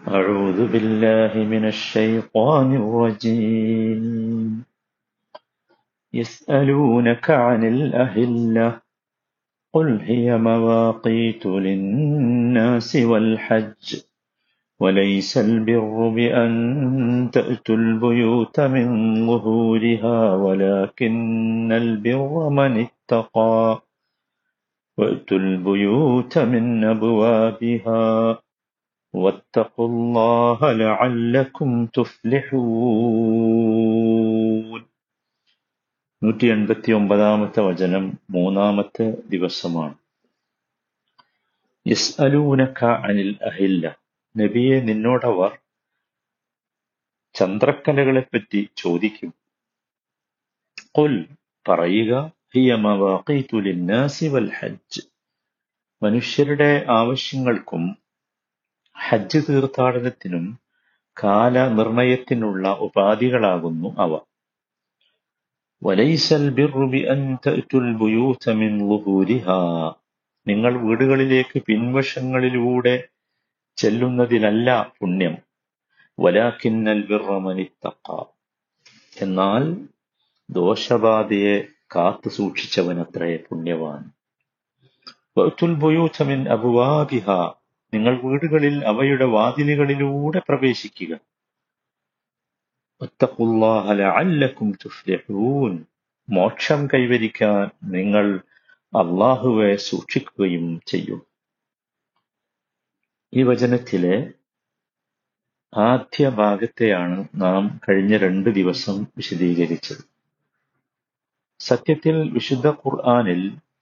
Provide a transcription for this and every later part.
أعوذ بالله من الشيطان الرجيم يسألونك عن الأهلة قل هي مواقيت للناس والحج وليس البر بأن تأتوا البيوت من ظهورها ولكن البر من اتقى وأتوا البيوت من أبوابها واتقوا الله لعلكم تفلحون നൂറ്റി എൺപത്തി ഒമ്പതാമത്തെ വചനം മൂന്നാമത്തെ ദിവസമാണ് യസ് അലൂനക്ക അനിൽ അഹില്ല നബിയെ നിന്നോടവർ ചന്ദ്രക്കലകളെപ്പറ്റി ചോദിക്കും കൊൽ പറയുക ഹിയ മവാഖീതു ലിന്നാസി വൽ ഹജ്ജ് മനുഷ്യരുടെ ആവശ്യങ്ങൾക്കും ഹജ്ജ് തീർത്ഥാടനത്തിനും കാലനിർണയത്തിനുള്ള ഉപാധികളാകുന്നു അവ വലൈസൽ ബിർറു ബിഅൻ തഅതുൽ ബുയൂത മിൻ ളുഹൂരിഹാ നിങ്ങൾ വീടുകളിലേക്ക് പിൻവശങ്ങളിലൂടെ ചെല്ലുന്നതിലല്ല പുണ്യം വലാക്കിന്നൽ ബിർറ മനിത്തഖ എന്നാൽ ദോഷബാധയെ കാത്തു സൂക്ഷിച്ചവനത്രേ പുണ്യവാൻ വഅതുൽ ബുയൂത മിൻ അബ്വാബിഹാ നിങ്ങൾ വീടുകളിൽ അവയുടെ വാതിലുകളിലൂടെ പ്രവേശിക്കുക വത്തഖുല്ലാഹ ലഅല്ലക്കും തുഫ്ലിഹൂൻ മോക്ഷം കൈവരിക്കാൻ നിങ്ങൾ അള്ളാഹുവെ സൂക്ഷിക്കുകയും ചെയ്യും ഈ വചനത്തിലെ ആദ്യ ഭാഗത്തെയാണ് നാം കഴിഞ്ഞ രണ്ട് ദിവസം വിശദീകരിച്ചത് സത്യത്തിൽ വിശുദ്ധ ഖുർആനിൽ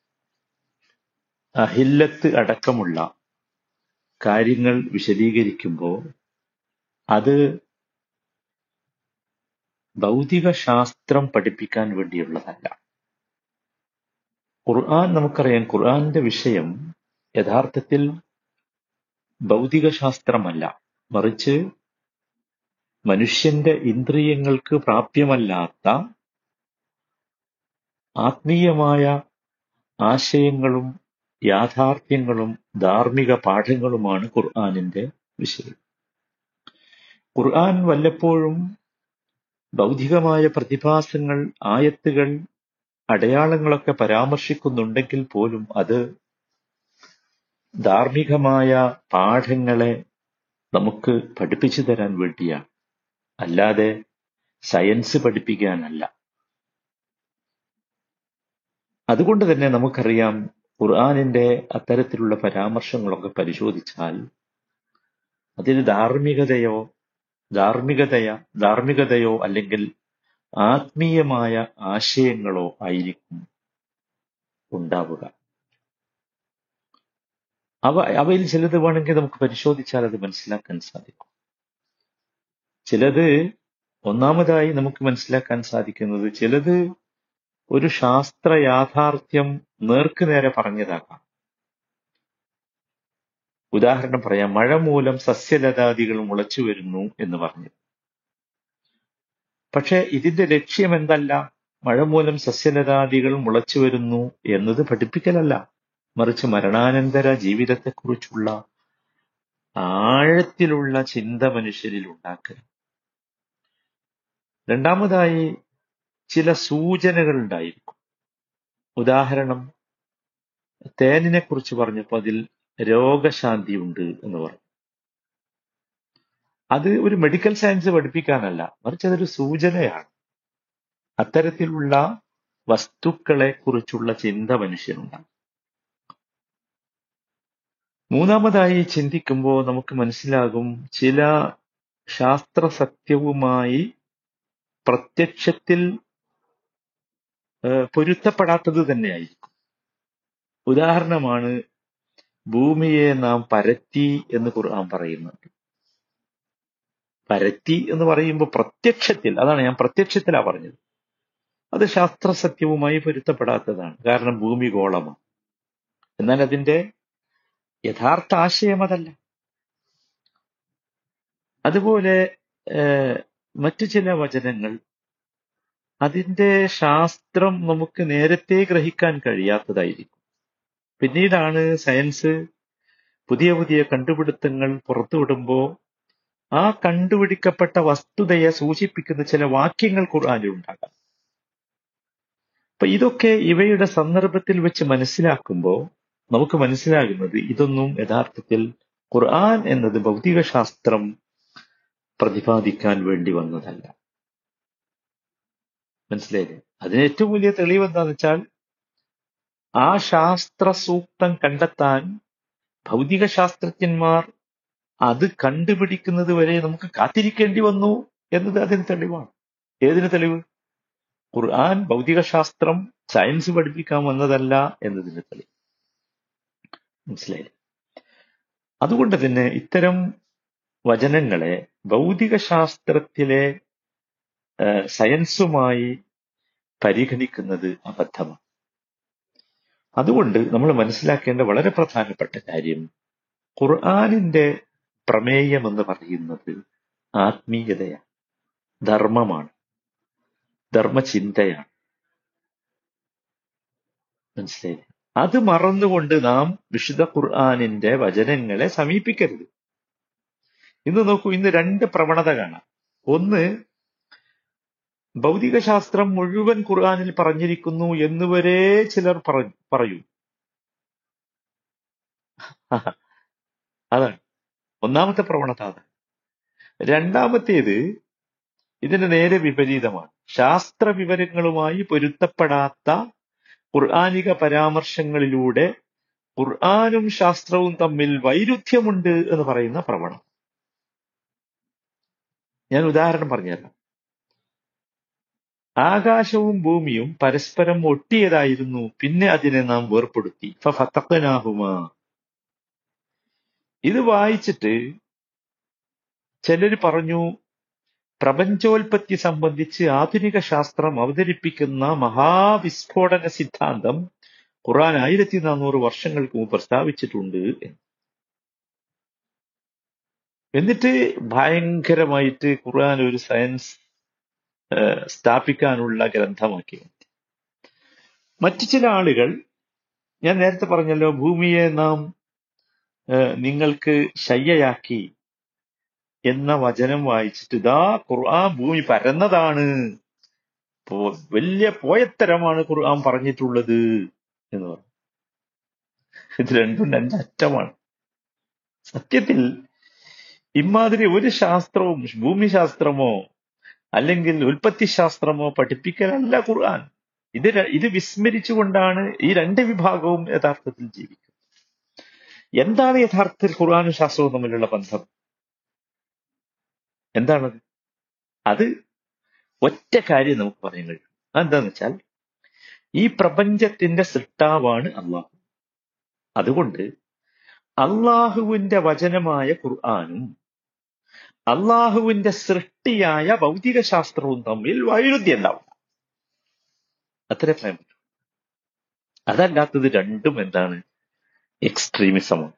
അഹില്ലത്ത് അടക്കമുള്ള കാര്യങ്ങൾ വിശദീകരിക്കുമ്പോൾ അത് ഭൗതിക ശാസ്ത്രം പഠിപ്പിക്കാൻ വേണ്ടിയുള്ളതല്ല ഖുർആൻ നമുക്കറിയാം ഖുർആന്റെ വിഷയം യഥാർത്ഥത്തിൽ ഭൗതിക ശാസ്ത്രമല്ല മറിച്ച് മനുഷ്യന്റെ ഇന്ദ്രിയങ്ങൾക്ക് പ്രാപ്യമല്ലാത്ത ആത്മീയമായ ആശയങ്ങളും യാഥാർത്ഥ്യങ്ങളും ധാർമ്മിക പാഠങ്ങളുമാണ് ഖുർആാനിന്റെ വിഷയം ഖുർആൻ വല്ലപ്പോഴും ഭൗതികമായ പ്രതിഭാസങ്ങൾ ആയത്തുകൾ അടയാളങ്ങളൊക്കെ പരാമർശിക്കുന്നുണ്ടെങ്കിൽ പോലും അത് ധാർമ്മികമായ പാഠങ്ങളെ നമുക്ക് പഠിപ്പിച്ചു തരാൻ വേണ്ടിയാണ് അല്ലാതെ സയൻസ് പഠിപ്പിക്കാനല്ല അതുകൊണ്ട് തന്നെ നമുക്കറിയാം ഖുർആാനിന്റെ അത്തരത്തിലുള്ള പരാമർശങ്ങളൊക്കെ പരിശോധിച്ചാൽ അതിൽ ധാർമ്മികതയോ ധാർമ്മികതയ ധാർമ്മികതയോ അല്ലെങ്കിൽ ആത്മീയമായ ആശയങ്ങളോ ആയിരിക്കും ഉണ്ടാവുക അവ അവയിൽ ചിലത് വേണമെങ്കിൽ നമുക്ക് പരിശോധിച്ചാൽ അത് മനസ്സിലാക്കാൻ സാധിക്കും ചിലത് ഒന്നാമതായി നമുക്ക് മനസ്സിലാക്കാൻ സാധിക്കുന്നത് ചിലത് ഒരു ശാസ്ത്ര യാഥാർത്ഥ്യം നേർക്കുനേരെ പറഞ്ഞതാകാം ഉദാഹരണം പറയാം മഴ മൂലം സസ്യലതാദികൾ മുളച്ചു വരുന്നു എന്ന് പറഞ്ഞു പക്ഷെ ഇതിന്റെ ലക്ഷ്യം എന്തല്ല മഴ മൂലം സസ്യലതാദികൾ മുളച്ചു വരുന്നു എന്നത് പഠിപ്പിക്കലല്ല മറിച്ച് മരണാനന്തര ജീവിതത്തെക്കുറിച്ചുള്ള ആഴത്തിലുള്ള ചിന്ത മനുഷ്യരിൽ ഉണ്ടാക്കൽ രണ്ടാമതായി ചില സൂചനകൾ ഉണ്ടായിരിക്കും ഉദാഹരണം തേനിനെ കുറിച്ച് പറഞ്ഞപ്പോൾ അതിൽ രോഗശാന്തി ഉണ്ട് എന്ന് പറഞ്ഞു അത് ഒരു മെഡിക്കൽ സയൻസ് പഠിപ്പിക്കാനല്ല മറിച്ച് അതൊരു സൂചനയാണ് അത്തരത്തിലുള്ള വസ്തുക്കളെ കുറിച്ചുള്ള ചിന്ത മനുഷ്യനുണ്ടാകും മൂന്നാമതായി ചിന്തിക്കുമ്പോൾ നമുക്ക് മനസ്സിലാകും ചില ശാസ്ത്ര സത്യവുമായി പ്രത്യക്ഷത്തിൽ പൊരുത്തപ്പെടാത്തത് തന്നെയായിരിക്കും ഉദാഹരണമാണ് ഭൂമിയെ നാം പരത്തി എന്ന് ഖുർആൻ പറയുന്നുണ്ട് പരത്തി എന്ന് പറയുമ്പോൾ പ്രത്യക്ഷത്തിൽ അതാണ് ഞാൻ പ്രത്യക്ഷത്തിലാ പറഞ്ഞത് അത് ശാസ്ത്ര സത്യവുമായി പൊരുത്തപ്പെടാത്തതാണ് കാരണം ഭൂമി ഗോളമാണ് എന്നാൽ അതിന്റെ യഥാർത്ഥ ആശയം അതല്ല അതുപോലെ മറ്റു ചില വചനങ്ങൾ അതിന്റെ ശാസ്ത്രം നമുക്ക് നേരത്തെ ഗ്രഹിക്കാൻ കഴിയാത്തതായിരിക്കും പിന്നീടാണ് സയൻസ് പുതിയ പുതിയ കണ്ടുപിടുത്തങ്ങൾ പുറത്തുവിടുമ്പോൾ ആ കണ്ടുപിടിക്കപ്പെട്ട വസ്തുതയെ സൂചിപ്പിക്കുന്ന ചില വാക്യങ്ങൾ ഖുർആനിൽ ഉണ്ടാകാം അപ്പൊ ഇതൊക്കെ ഇവയുടെ സന്ദർഭത്തിൽ വെച്ച് മനസ്സിലാക്കുമ്പോൾ നമുക്ക് മനസ്സിലാകുന്നത് ഇതൊന്നും യഥാർത്ഥത്തിൽ ഖുർആൻ എന്നത് ഭൗതികശാസ്ത്രം പ്രതിപാദിക്കാൻ വേണ്ടി വന്നതല്ല മനസ്സിലായില്ലേ അതിന് ഏറ്റവും വലിയ തെളിവ് എന്താന്ന് വെച്ചാൽ ആ ശാസ്ത്ര സൂക്തം കണ്ടെത്താൻ ഭൗതിക ശാസ്ത്രജ്ഞന്മാർ അത് കണ്ടുപിടിക്കുന്നത് വരെ നമുക്ക് കാത്തിരിക്കേണ്ടി വന്നു എന്നത് അതിന് തെളിവാണ് ഏതിന് തെളിവ് ഖുർആൻ ഭൗതികശാസ്ത്രം സയൻസ് പഠിപ്പിക്കാൻ വന്നതല്ല എന്നതിന് തെളിവ് മനസ്സിലായില്ലേ അതുകൊണ്ട് തന്നെ ഇത്തരം വചനങ്ങളെ ഭൗതികശാസ്ത്രത്തിലെ ഏഹ്, സയൻസുമായി പരിഗണിക്കുന്നത് അബദ്ധമാണ് അതുകൊണ്ട് നമ്മൾ മനസ്സിലാക്കേണ്ട വളരെ പ്രധാനപ്പെട്ട കാര്യം ഖുർആനിന്റെ പ്രമേയം എന്ന് പറയുന്നത് ആത്മീയതയാണ് ധർമ്മമാണ് ധർമ്മചിന്തയാണ് മനസ്സിലായില്ലേ അത് മറന്നുകൊണ്ട് നാം വിശുദ്ധ ഖുർആനിന്റെ വചനങ്ങളെ സമീപിക്കരുത് ഇന്ന് നോക്കൂ ഇന്ന് രണ്ട് പ്രവണത കാണാം ഒന്ന് ഭൗതികശാസ്ത്രം മുഴുവൻ ഖുർആനിൽ പറഞ്ഞിരിക്കുന്നു എന്നുവരെ ചിലർ പറ- പറയും അതാണ് ഒന്നാമത്തെ പ്രവണത അതാണ് രണ്ടാമത്തേത് ഇതിന് നേരെ വിപരീതമാണ് ശാസ്ത്ര വിവരങ്ങളുമായി പൊരുത്തപ്പെടാത്ത ഖുർആാനിക പരാമർശങ്ങളിലൂടെ ഖുർആാനും ശാസ്ത്രവും തമ്മിൽ വൈരുദ്ധ്യമുണ്ട് എന്ന് പറയുന്ന പ്രവണത ഞാൻ ഉദാഹരണം പറഞ്ഞുതരാം ആകാശവും ഭൂമിയും പരസ്പരം ഒട്ടിയതായിരുന്നു പിന്നെ അതിനെ നാം വേർപ്പെടുത്തി ഫതഖ്നാഹുമാ ഇത് വായിച്ചിട്ട് ചിലർ പറഞ്ഞു പ്രപഞ്ചോൽപത്തി സംബന്ധിച്ച് ആധുനിക ശാസ്ത്രം അവതരിപ്പിക്കുന്ന മഹാവിസ്ഫോടന സിദ്ധാന്തം ഖുറാൻ ആയിരത്തി നാനൂറ് വർഷങ്ങൾക്ക് മുമ്പ് പ്രസ്താവിച്ചിട്ടുണ്ട് എന്ന്. എന്നിട്ട് ഭയങ്കരമായിട്ട് ഖുർആൻ ഒരു സയൻസ് ഏഹ്, സ്ഥാപിക്കാനുള്ള ഗ്രന്ഥമാക്കി മാറ്റി. മറ്റു ചില ആളുകൾ ഞാൻ നേരത്തെ പറഞ്ഞല്ലോ ഭൂമിയെ നാം ഏഹ്, നിങ്ങൾക്ക് ശയ്യയാക്കി എന്ന വചനം വായിച്ചിട്ട് ഇതാ ഖുർആൻ ഭൂമി പരന്നതാണ് പോ- വലിയ പോയത്തരമാണ് ഖുർആൻ പറഞ്ഞിട്ടുള്ളത് എന്ന് പറഞ്ഞു ഇത് രണ്ടും രണ്ടറ്റമാണ് സത്യത്തിൽ ഇമാതിരി ഒരു ശാസ്ത്രവും ഭൂമിശാസ്ത്രമോ അല്ലെങ്കിൽ ഉൽപ്പത്തി ശാസ്ത്രമോ പഠിപ്പിക്കലല്ല ഖുർആൻ ഇത് ര- ഇത് വിസ്മരിച്ചുകൊണ്ടാണ് ഈ രണ്ട് വിഭാഗവും യഥാർത്ഥത്തിൽ ജീവിക്കുന്നത് എന്താണ് യഥാർത്ഥത്തിൽ ഖുർആനും ശാസ്ത്രവും തമ്മിലുള്ള ബന്ധം എന്താണത് അത് ഒറ്റ കാര്യം നമുക്ക് പറയാൻ കഴിയും അതെന്താന്ന് വെച്ചാൽ ഈ പ്രപഞ്ചത്തിന്റെ സൃഷ്ടാവാണ് അള്ളാഹു അതുകൊണ്ട് അള്ളാഹുവിന്റെ വചനമായ ഖുർആാനും അള്ളാഹുവിന്റെ സൃഷ്ടിയായ ഭൗതിക ശാസ്ത്രവും തമ്മിൽ വൈരുദ്ധ്യം ഉണ്ടാവും അത്രേ പറയാൻ പറ്റൂ അതല്ലാത്തത് രണ്ടും എന്താണ് എക്സ്ട്രീമിസമാണ്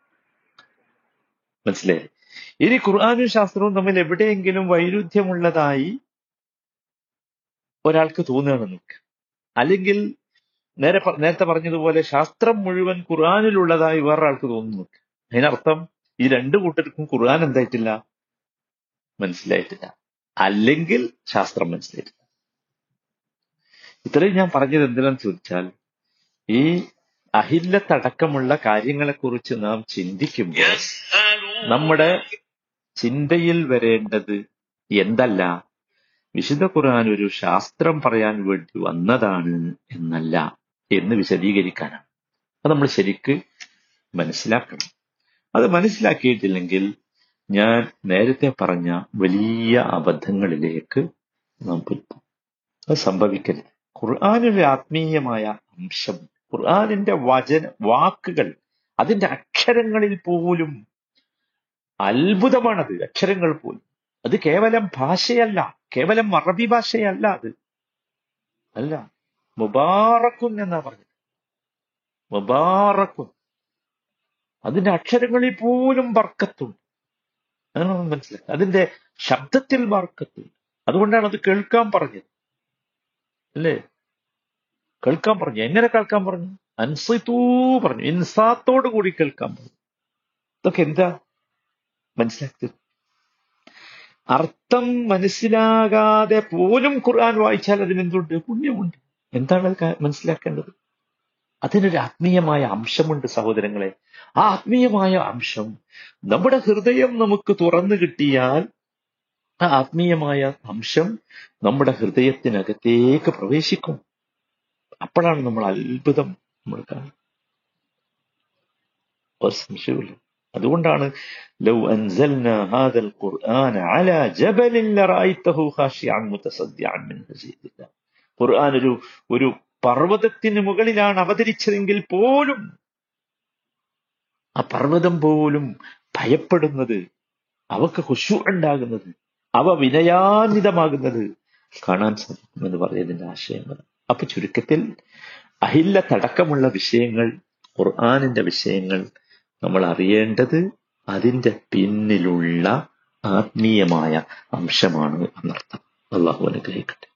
മനസ്സിലായി ഇനി ഖുർആാനും ശാസ്ത്രവും തമ്മിൽ എവിടെയെങ്കിലും വൈരുദ്ധ്യമുള്ളതായി ഒരാൾക്ക് തോന്നുകയാണ് നോക്ക് അല്ലെങ്കിൽ നേരെ പ- നേരത്തെ പറഞ്ഞതുപോലെ ശാസ്ത്രം മുഴുവൻ ഖുർആാനിലുള്ളതായി വേറൊരാൾക്ക് തോന്നുന്നു നോക്ക് അതിനർത്ഥം ഈ രണ്ടു കൂട്ടർക്കും ഖുർആൻ എന്തായിട്ടില്ല മനസ്സിലായിട്ടില്ല അല്ലെങ്കിൽ ശാസ്ത്രം മനസ്സിലായിട്ടില്ല ഇത്രയും ഞാൻ പറഞ്ഞത് എന്തിനാന്ന് ചോദിച്ചാൽ ഈ അഹില്ലത്തടക്കമുള്ള കാര്യങ്ങളെക്കുറിച്ച് നാം ചിന്തിക്കുമ്പോൾ നമ്മുടെ ചിന്തയിൽ വരേണ്ടത് എന്തല്ല വിശുദ്ധ ഖുർആൻ ഒരു ശാസ്ത്രം പറയാൻ വേണ്ടി വന്നതാണ് എന്നല്ല എന്ന് വിശദീകരിക്കാനാണ് അത് നമ്മൾ ശരിക്ക് മനസ്സിലാക്കണം അത് മനസ്സിലാക്കിയിട്ടില്ലെങ്കിൽ ഞാൻ നേരത്തെ പറഞ്ഞ വലിയ അബദ്ധങ്ങളിലേക്ക് നാം പെട്ടും അത് സംഭവിക്കരുത് ഖുർആാനൊരു ആത്മീയമായ അംശം ഖുർആാനിന്റെ വചന വാക്കുകൾ അതിന്റെ അക്ഷരങ്ങളിൽ പോലും അത്ഭുതമാണത് അക്ഷരങ്ങൾ പോലും അത് കേവലം ഭാഷയല്ല കേവലം അറബി ഭാഷയല്ല അത് അല്ല മുബാറക്കുൻ എന്നാ പറഞ്ഞത് മുബാറക്കുൻ അതിന്റെ അക്ഷരങ്ങളിൽ പോലും ബർക്കത്തുണ്ട് അതാണ് നമ്മൾ മനസ്സിലാക്കുക അതിന്റെ ശബ്ദത്തിൽ ബർക്കത്തുണ്ട് അതുകൊണ്ടാണ് അത് കേൾക്കാൻ പറഞ്ഞത് അല്ലേ കേൾക്കാൻ പറഞ്ഞു എങ്ങനെ കേൾക്കാൻ പറഞ്ഞു അൻസിത്തൂ പറഞ്ഞു ഇൻസാത്തോടു കൂടി കേൾക്കാൻ പറഞ്ഞു ഇതൊക്കെ എന്താ മനസ്സിലാക്കിയത് അർത്ഥം മനസ്സിലാകാതെ പോലും ഖുർആൻ വായിച്ചാൽ അതിനെന്തുണ്ട് പുണ്യമുണ്ട് എന്താണ് അത് ക- മനസ്സിലാക്കേണ്ടത് അതിനൊരു ആത്മീയമായ അംശമുണ്ട് സഹോദരങ്ങളെ ആ ആത്മീയമായ അംശം നമ്മുടെ ഹൃദയം നമുക്ക് തുറന്നു കിട്ടിയാൽ ആ ആത്മീയമായ അംശം നമ്മുടെ ഹൃദയത്തിനകത്തേക്ക് പ്രവേശിക്കും അപ്പോഴാണ് നമ്മൾ അത്ഭുതം നമ്മൾ കാണുന്നത് ഒരു സംശയമില്ല അതുകൊണ്ടാണ് ലൗ അൻസൽന ഹാദൽ ഖുർആന അലാ ജബലിൻ ലറഅയ്തഹു ഖാശിഅൻ മുതസദ്ദിഅൻ മിൻ ഖശീയത്തില്ലാഹ് ഖുർആൻ ഒരു ഒരു പർവ്വതത്തിന് മുകളിലാണ് അവതരിച്ചതെങ്കിൽ പോലും ആ പർവ്വതം പോലും ഭയപ്പെടുന്നത് അവക്ക് ഹുഷു ഉണ്ടാകുന്നത് അവ വിനയാന്വിതമാകുന്നത് കാണാൻ സാധിക്കുമെന്ന് പറയുന്നതിന്റെ ആശയങ്ങൾ അപ്പൊ ചുരുക്കത്തിൽ അഹില്ലത്തടക്കമുള്ള വിഷയങ്ങൾ ഖുർആാനിന്റെ വിഷയങ്ങൾ നമ്മൾ അറിയേണ്ടത് അതിന്റെ പിന്നിലുള്ള ആത്മീയമായ അംശമാണ് എന്നർത്ഥം അള്ളാഹു അനുഗ്രഹിക്കട്ടെ